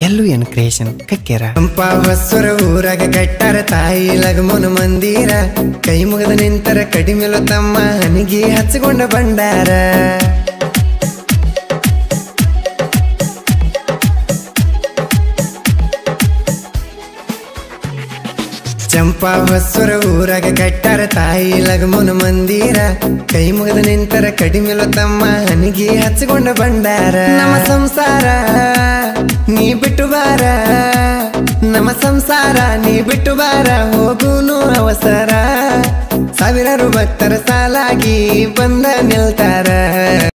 ಎಲ್ಲೂ N creation ಕಕ್ಕೆರ ಪಂಪ ಹೊಸರ ಊರಾಗ ಕಟ್ಟಾರ ತಾಯಿ ಲಗಮನ ಮಂದಿರ ಕೈ ಮುಗಿದ ನಿಂತರ ಕಡಿಮೆಲು ತಮ್ಮ ಹನಿಗೆ ಹಚ್ಚಿಕೊಂಡ ಬಂಡಾರ ಚಂಪಾ ಹೊಸರ ಊರಾಗ ಕಟ್ಟಾರ ತಾಯಿ ಲಗಮನ ಮಂದಿರ ಕೈ ಮುಗಿದ ನಿಂತರ ಕಡಿಮೆಲು ತಮ್ಮ ಹನಿಗೆ ಹಚ್ಚಿಕೊಂಡ ಬಂಡಾರ ನಮ್ಮ ಸಂಸಾರ ನೀ ಬಿಟ್ಟು ಬಾರ ನಮ್ಮ ಸಂಸಾರ ನೀ ಬಿಟ್ಟು ಬಾರ ಹೋಗುನು ಅವಸರ ಸಾವಿರಾರು ಭಕ್ತರ ಸಾಲಾಗಿ ಬಂದ ನಿಲ್ತಾರ